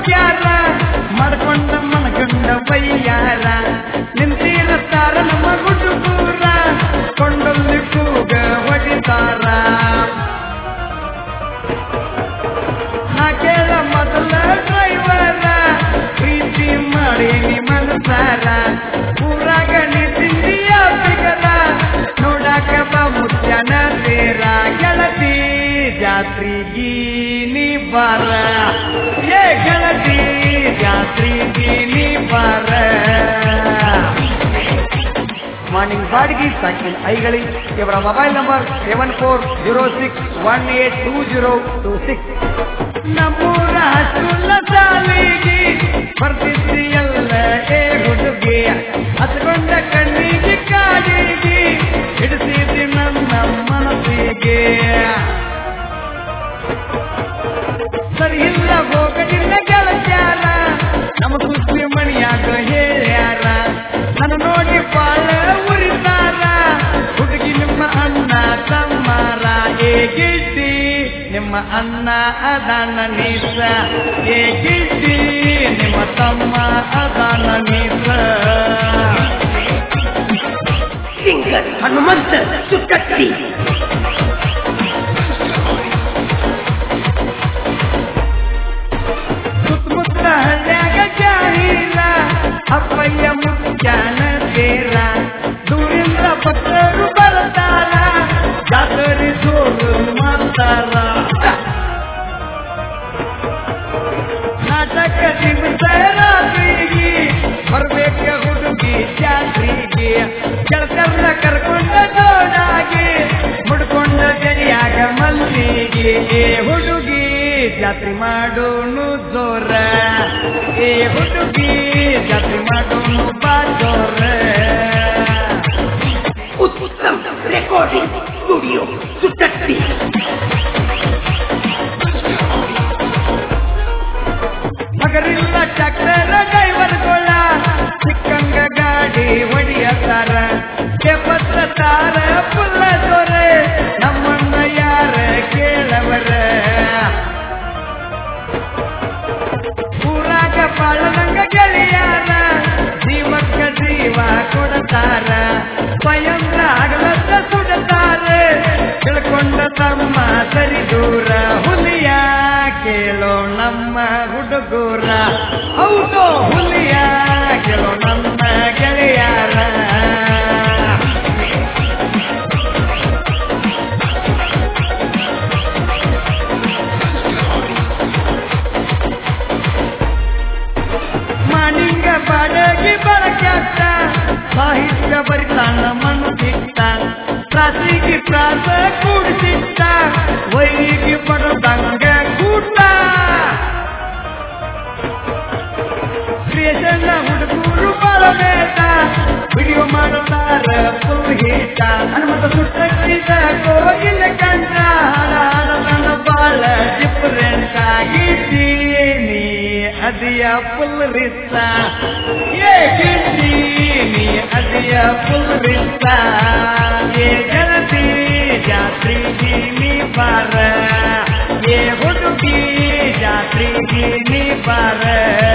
ಹುಡುಗ್ಯಾರ ಮಾಡ್ಕೊಂಡ ಮನಗಂಡ ಬೈಯಾರ ನಿಂತಿರುತ್ತಾರ ನಮ್ಮ ಹುಡುಗೂರ ಕೊಂಡಲ್ಲಿ ಕೂಗ ಹೊಡಿತಾರ ನಾ ಕೇಳ ಮೊದಲ ಡ್ರೈವರ ಪ್ರೀತಿ ಮಾಡೀನಿ ಮನಸಾರ ಊರಾಗ ನೀ ತಿಂದಿಯ ಬಿಗರ ನೋಡಾಕ ಬಾ ಮುತ್ಯನ ತೇರ ಗೆಳತಿ ಜಾತ್ರಿಗಿ ನೀ ಬಾರ ಏ ಗೆಳತಿ ಜಾತ್ರಿಗಿ ನೀ ಬಾರ ಮಾರ್ನಿಂಗ್ ಬಾಡಿಗೆ ಸಾಕಿನ ಐಗಳಿ ಇವರ mobile number seven four zero six one eight two zero two six ನಮ್ಮೂರ ಹಸುಲ್ಲ ಸಾಲಿಗೆ ಬರ್ತಿದ್ದೀಯಲ್ಲ ಏ ಹುಡುಗಿ ಹತ್ಕೊಂಡ ಕಣ್ಣಿಗೆ ಕಾಡಿಗೆ ಹಿಡಿಸಿದಿ ನನ್ನ ಮನಸ್ಸಿಗೆ ಸರಿ ಇಲ್ಲ ಹೋಗಲಿಲ್ಲ ಗೆಳತ್ಯಾರ ನಮ್ಮ ಸುದ್ದಿ ಮಣಿಯಾಗ ಹೇಳ್ಯಾರ ನನ್ನ ನೋಡಿ ಬಾಳ ಉರಿತಾರ ಹುಡುಗಿ ನಿಮ್ಮ ಅಣ್ಣ ತಮ್ಮಾರ ಏ ಗಿಡ್ಡಿ ನಿಮ್ಮ ಅಣ್ಣ ಅದಾನ ನೀಸ ಏ ಗಿಡ್ಡಿ ನಿಮ್ಮ ತಮ್ಮ ಅದಾನ ನೀಸ ಸಿಂಗರ್ ಹನುಮಂತ ಸುಕ್ಕಟ್ಟಿ ಸುತ್ತಮುತ್ತ ಹಳ್ಳ್ಯಾಗ ಜಾಹೀರ ಅಪ್ಪಯ್ಯ ಮುತ್ಯಾನ ತೇರ ದೂರಿಂದ ಭಕ್ತರು ಬರ್ತಾರ ಜಾತರಿ ಜೋರು ಮಾಡ್ತಾರ ನಾಟಕ ದಿವಸ ರಾತ್ರಿಗೆ ಬರ್ಬೇಕ ಹುಡುಗಿ ಜಾತ್ರಿಗೆ ಕೆಳಕಲ್ಲ ಕರ್ಕೊಂಡ ಜೋಡಾಗಿ ಮುಡ್ಕೊಂಡ ಗಡಿಯಾಗ ಮಲ್ಲಿಗೆ ಏ ಹುಡುಗಿ ಜಾತ್ರೆ ಮಾಡೋನು ಜೋರ ಏ ಹುಡುಗಿ ಜಾತ್ರೆ ಮಾಡೋನು ಬಾ ಜೋರ ಉತ್ತಮ್ ರೆಕಾರ್ಡಿಂಗ್ ಸ್ಟುಡಿಯೋ ಸುಟ್ಟಟ್ಟಿ ಮಗರಿಲ್ಲ ಚಕ್ರ ಡ್ರೈವರ್ಗಳ ಚಿಕ್ಕಂಗ ಗಾಡಿ ಹೊಡಿಯತಾರ ಕೆಪತ್ರ ತಾರ ಪುಲ್ಲ ದೊರೆ ನಮ್ಮನ್ನ ಯಾರ ಕೇಳವರ ಊರಾಗ ಬಾಳದಂಗ ಗೆಳೆಯಾರ ಜೀವಕ್ಕ ಜೀವ ಕೊಡತಾರ ಸ್ವಯಂದ್ರ ಹಗಲತ್ತ ಸುಡತಾರ ತಿಳ್ಕೊಂಡ ತಮ್ಮ ಸರಿ ದೂರ ಹುಲಿಯ ಕೇಳೋ ನಮ್ಮ ಹುಡುಗೂರ ಹೌದು ಹುಲಿಯ ಕೇಳೋ ನಮ್ಮ ಗೆಳೆಯಾರ ಮಾನಿಂಗ ಬಾಡಗಿ ಬಳಕ್ಯಾತ ಸಾಹಿತ್ಯ ಬರಿತಾನ ಮಣ್ಣು ಸಿಕ್ತ ಪ್ರಾಸಿಗೆ ಪ್ರಾಸ ಕೂಡಿಸಿಟ್ಟ ವೈರಿಗೆ ಪಡದಂಗ ಕೂಟ ಕ್ರಿಯೇಷನ್ ಹುಡುಗರು ಬಾಳಬೇಕ ವಿಡಿಯೋ ಮಾಡುತ್ತಾರ ಫುಲ್ ಹೀಟ ಹನುಮಂತ ಸುಟ್ಟಿದ ಕೋಗಿಲ ಕಂಡ ಹಾಡ ಹಾಡತನ ಬಾಳ ಡಿಫರೆಂಟ್ ಆಗಿದ್ದೀನಿ ಅದಿಯ ಫುಲ್ ರಿಸ್ತ ಏ ಗಿಡ್ಡಿ ನೀ ಅದಿಯ ಫುಲ್ ರಿಸ್ತ ಏ ಗೆಳತಿ ಜಾತ್ರೆಗೆ ನೀ ಬಾರ ಏ ಹುಡುಗಿ ಜಾತ್ರೆಗೆ ನೀ ಬಾರ